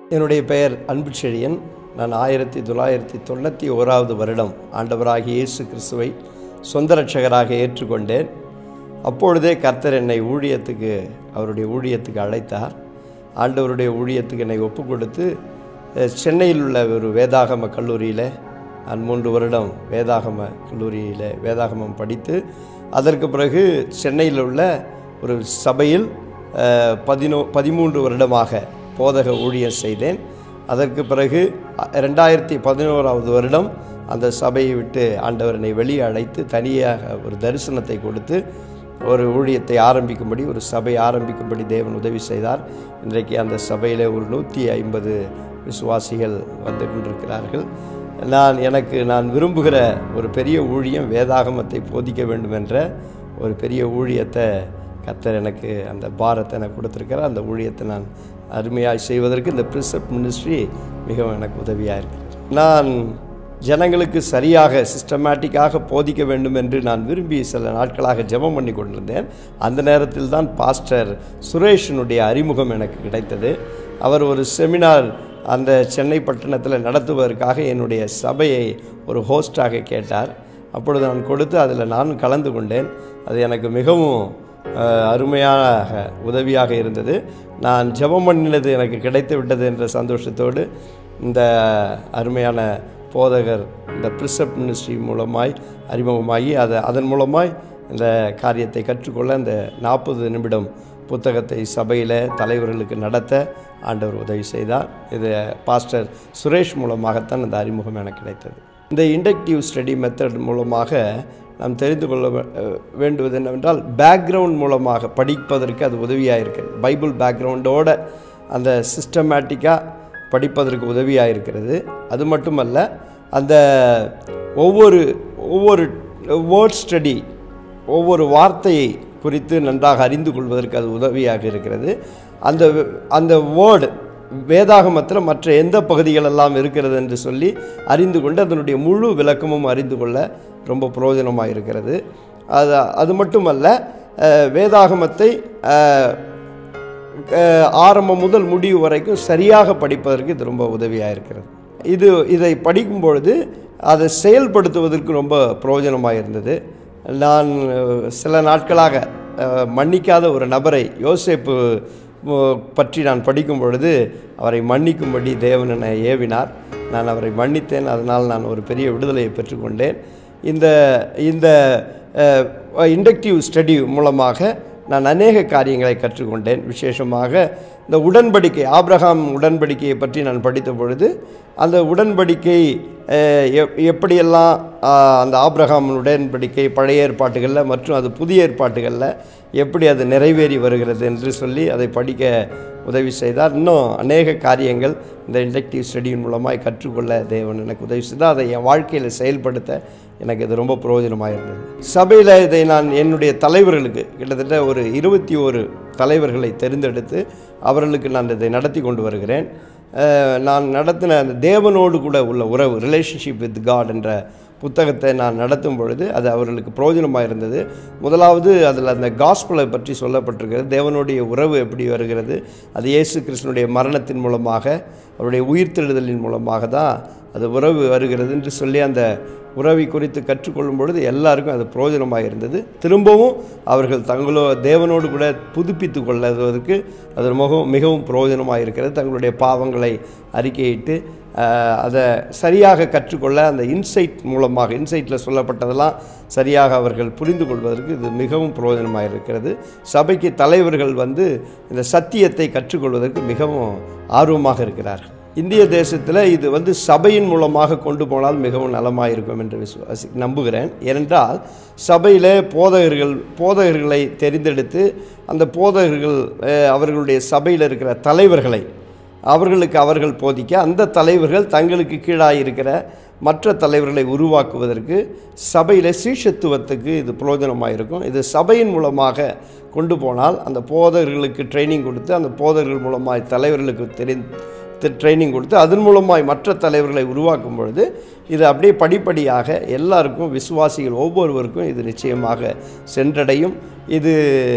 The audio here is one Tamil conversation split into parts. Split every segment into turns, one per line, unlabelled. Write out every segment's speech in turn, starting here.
என்னுடைய பெயர் அன்புச்செழியன் நான் ஆயிரத்தி தொள்ளாயிரத்தி தொண்ணூற்றி ஓராவது வருடம் ஆண்டவராகிய இயேசு கிறிஸ்துவை சொந்த ரட்சகராக ஏற்றுக்கொண்டேன் அப்பொழுதே கர்த்தர் என்னை ஊழியத்துக்கு அவருடைய ஊழியத்துக்கு அழைத்தார் ஆண்டவருடைய ஊழியத்துக்கு என்னை ஒப்பு கொடுத்து அஹ், சென்னையில் உள்ள ஒரு வேதாகம கல்லூரியில் நான் மூன்று வருடம் வேதாகம கல்லூரியில் வேதாகமம் படித்து அதற்கு பிறகு சென்னையில் உள்ள ஒரு சபையில் அஹ், பதினோ பதிமூன்று வருடமாக போதக ஊழியம் செய்தேன் அதற்கு பிறகு அ- ரெண்டாயிரத்தி பதினோராவது வருடம் அந்த சபையை விட்டு ஆண்டவர் என்னை வெளியே அழைத்து தனியாக ஒரு தரிசனத்தை கொடுத்து ஒரு ஊழியத்தை ஆரம்பிக்கும்படி ஒரு சபை ஆரம்பிக்கும்படி தேவன் உதவி செய்தார் இன்றைக்கு அந்த சபையில் ஒரு நூற்றி ஐம்பது விசுவாசிகள் வந்து கொண்டிருக்கிறார்கள் நான் எனக்கு நான் விரும்புகிற ஒரு பெரிய ஊழியம் வேதாகமத்தை போதிக்க வேண்டும் என்ற ஒரு பெரிய ஊழியத்தை கர்த்தர் எனக்கு அந்த பாரத்தை எனக்கு கொடுத்துருக்கிறார் அந்த ஊழியத்தை நான் அருமையாக செய்வதற்கு இந்த ப்ரிசப் மினிஸ்ட்ரி மிகவும் எனக்கு உதவியாக இருக்கிறது நான் ஜனங்களுக்கு சரியாக சிஸ்டமேட்டிக்காக போதிக்க வேண்டும் என்று நான் விரும்பி சில நாட்களாக ஜெபம் பண்ணி கொண்டிருந்தேன் அந்த நேரத்தில் தான் பாஸ்டர் சுரேஷனுடைய அறிமுகம் எனக்கு கிடைத்தது அவர் ஒரு செமினார் அந்த சென்னை பட்டணத்தில் நடத்துவதற்காக என்னுடைய சபையை ஒரு ஹோஸ்டாக கேட்டார் அப்பொழுது நான் கொடுத்து அதில் நானும் கலந்து கொண்டேன் அது எனக்கு மிகவும் அஹ், அருமையாக உதவியாக இருந்தது நான் ஜெபம் பண்ணினது எனக்கு கிடைத்து விட்டது என்ற சந்தோஷத்தோடு இந்த அருமையான போதகர் இந்த ப்ரிசப் மினிஸ்ட்ரி மூலமாய் அறிமுகமாகி அதை அதன் மூலமாய் இந்த காரியத்தை கற்றுக்கொள்ள இந்த நாற்பது நிமிடம் புத்தகத்தை சபையில் தலைவர்களுக்கு நடத்த ஆண்டவர் உதவி செய்தார் இது பாஸ்டர் சுரேஷ் மூலமாகத்தான் இந்த அறிமுகம் எனக்கு கிடைத்தது இந்த இண்டக்டிவ் ஸ்டடி மெத்தட் மூலமாக நாம் தெரிந்து கொள்ள வே- அஹ் வேண்டுவது என்னவென்றால் பேக்ரவுண்ட் மூலமாக படிப்பதற்கு அது உதவியாக இருக்கிறது பைபிள் பேக்ரவுண்டோட அந்த சிஸ்டமேட்டிக்காக படிப்பதற்கு உதவியாக இருக்கிறது அது மட்டுமல்ல அந்த ஒவ்வொரு ஒவ்வொரு வேர்ட் ஸ்டடி ஒவ்வொரு வார்த்தையை குறித்து நன்றாக அறிந்து கொள்வதற்கு அது உதவியாக இருக்கிறது அந்த அந்த வேர்டு வேதாகமத்தில் மற்ற எந்த பகுதிகளெல்லாம் இருக்கிறது என்று சொல்லி அறிந்து கொண்டு அதனுடைய முழு விளக்கமும் அறிந்து கொள்ள ரொம்ப பிரயோஜனமாக இருக்கிறது அது அது மட்டுமல்ல அஹ், வேதாகமத்தை அஹ், அஹ், ஆரம்பம் முதல் முடிவு வரைக்கும் சரியாக படிப்பதற்கு இது ரொம்ப உதவியாக இருக்கிறது இது இதை படிக்கும் பொழுது அதை செயல்படுத்துவதற்கு ரொம்ப பிரயோஜனமாக இருந்தது நான் அஹ், சில நாட்களாக அஹ், மன்னிக்காத ஒரு நபரை யோசேப்பு அஹ், பற்றி நான் படிக்கும் பொழுது அவரை மன்னிக்கும்படி தேவன் என்னை ஏவினார் நான் அவரை மன்னித்தேன் அதனால் நான் ஒரு பெரிய விடுதலையை பெற்றுக்கொண்டேன் இந்த இந்த இண்டக்டிவ் ஸ்டடி மூலமாக நான் அநேக காரியங்களை கற்றுக்கொண்டேன் விசேஷமாக இந்த உடன்படிக்கை ஆபிரகாம் உடன்படிக்கையை பற்றி நான் படித்த பொழுது அந்த உடன்படிக்கை அஹ், எப்- எப்படியெல்லாம் ஆஹ், அந்த ஆபிரகாம் உடன்படிக்கை பழைய ஏற்பாட்டுகளில் மற்றும் அது புதிய ஏற்பாட்டுகளில் எப்படி அது நிறைவேறி வருகிறது என்று சொல்லி அதை படிக்க உதவி செய்தார் இன்னும் அநேக காரியங்கள் இந்த இண்டக்டிவ் ஸ்டடியின் மூலமாக கற்றுக்கொள்ள தேவன் எனக்கு உதவி செய்தார் அதை என் வாழ்க்கையில் செயல்படுத்த எனக்கு இது ரொம்ப பிரயோஜனமாக இருந்தது சபையில் இதை நான் என்னுடைய தலைவர்களுக்கு கிட்டத்தட்ட ஒரு இருபத்தி ஒரு தலைவர்களை தெரிந்தெடுத்து அவர்களுக்கு நான் இதை நடத்தி கொண்டு வருகிறேன் அஹ், நான் நடத்தின அந்த தேவனோடு கூட உள்ள உறவு ரிலேஷன்ஷிப் வித் காட் என்ற புத்தகத்தை நான் நடத்தும் பொழுது அது அவர்களுக்கு பிரயோஜனமாக இருந்தது முதலாவது அதில் அந்த காஸ்பலை பற்றி சொல்லப்பட்டிருக்கிறது தேவனுடைய உறவு எப்படி வருகிறது அது இயேசு கிறிஸ்தனுடைய மரணத்தின் மூலமாக அவருடைய உயிர்த்தெழுதலின் மூலமாக தான் அது உறவு வருகிறது என்று சொல்லி அந்த உறவை குறித்து கற்றுக்கொள்ளும் பொழுது எல்லாருக்கும் அது பிரயோஜனமாக இருந்தது திரும்பவும் அவர்கள் தங்களோ தேவனோடு கூட புதுப்பித்து கொள்வதற்கு அது மிகவும் மிகவும் பிரயோஜனமாக இருக்கிறது தங்களுடைய பாவங்களை அறிக்கையிட்டு ஆஹ், அதை சரியாக கற்றுக்கொள்ள அந்த இன்சைட் மூலமாக இன்சைட்டில் சொல்லப்பட்டதெல்லாம் சரியாக அவர்கள் புரிந்து கொள்வதற்கு இது மிகவும் பிரயோஜனமாக இருக்கிறது சபைக்கு தலைவர்கள் வந்து இந்த சத்தியத்தை கற்றுக்கொள்வதற்கு மிகவும் ஆர்வமாக இருக்கிறார்கள் இந்திய தேசத்தில் இது வந்து சபையின் மூலமாக கொண்டு போனால் மிகவும் நலமாக இருக்கும் என்று விசுவாசி நம்புகிறேன் ஏனென்றால் சபையில் போதகர்கள் போதகர்களை தெரிந்தெடுத்து அந்த போதகர்கள் அஹ், அவர்களுடைய சபையில் இருக்கிற தலைவர்களை அவர்களுக்கு அவர்கள் போதிக்க அந்த தலைவர்கள் தங்களுக்கு கீழாக இருக்கிற மற்ற தலைவர்களை உருவாக்குவதற்கு சபையில் சீஷத்துவத்துக்கு இது பிரயோஜனமாக இருக்கும் இது சபையின் மூலமாக கொண்டு போனால் அந்த போதகர்களுக்கு ட்ரைனிங் கொடுத்து அந்த போதகர்கள் மூலமாக தலைவர்களுக்கு தெரி ட்ரைனிங் கொடுத்து அதன் மூலமாய் மற்ற தலைவர்களை உருவாக்கும் பொழுது இது அப்படியே படிப்படியாக எல்லாருக்கும் விசுவாசிகள் ஒவ்வொருவருக்கும் இது நிச்சயமாக சென்றடையும் இது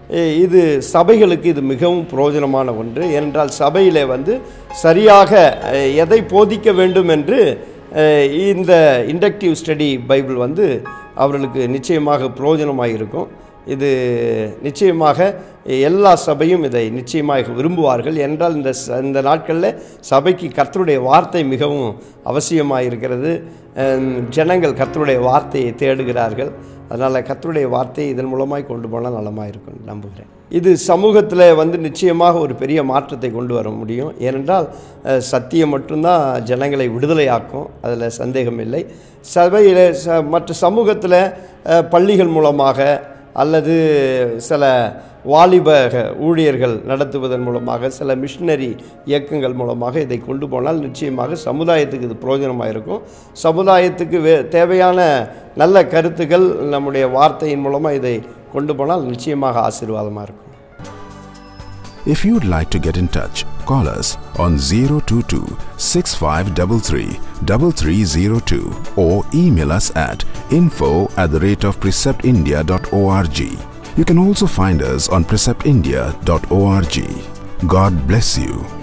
இ- இது சபைகளுக்கு இது மிகவும் பிரயோஜனமான ஒன்று ஏனென்றால் சபையிலே வந்து சரியாக அஹ், எதை போதிக்க வேண்டும் என்று அஹ், இந்த இண்டக்டிவ் ஸ்டடி பைபிள் வந்து அவர்களுக்கு நிச்சயமாக பிரயோஜனமாக இருக்கும் இது நிச்சயமாக எல்லா சபையும் இதை நிச்சயமாக விரும்புவார்கள் என்றால் இந்த ச- இந்த நாட்களில் சபைக்கு கர்த்தருடைய வார்த்தை மிகவும் அவசியமாக இருக்கிறது அஹ், ஜனங்கள் கர்த்தருடைய வார்த்தையை தேடுகிறார்கள் அதனால் கர்த்தருடைய வார்த்தையை இதன் மூலமாய் கொண்டு போனால் நலமாக இருக்கும் நம்புகிறேன் இது சமூகத்தில் வந்து நிச்சயமாக ஒரு பெரிய மாற்றத்தை கொண்டு வர முடியும் ஏனென்றால் அஹ், சத்தியம் மட்டும்தான் ஜனங்களை விடுதலையாக்கும் அதில் சந்தேகம் இல்லை சபையில் ச மற்ற சமூகத்தில் அஹ், பள்ளிகள் மூலமாக அல்லது சில வாலிப ஊழியர்கள் நடத்துவதன் மூலமாக சில மிஷினரி இயக்கங்கள் மூலமாக இதை கொண்டு போனால் நிச்சயமாக சமுதாயத்துக்கு இது பிரயோஜனமாக இருக்கும் சமுதாயத்துக்கு வே தேவையான நல்ல கருத்துக்கள் நம்முடைய வார்த்தையின் மூலமாக இதை கொண்டு போனால் நிச்சயமாக ஆசீர்வாதமாக இருக்கும்
If you'd like to get in touch, call us on 022 6533 3302 or email us at info at the rate of preceptindia.org. You can also find us on preceptindia.org. God bless you.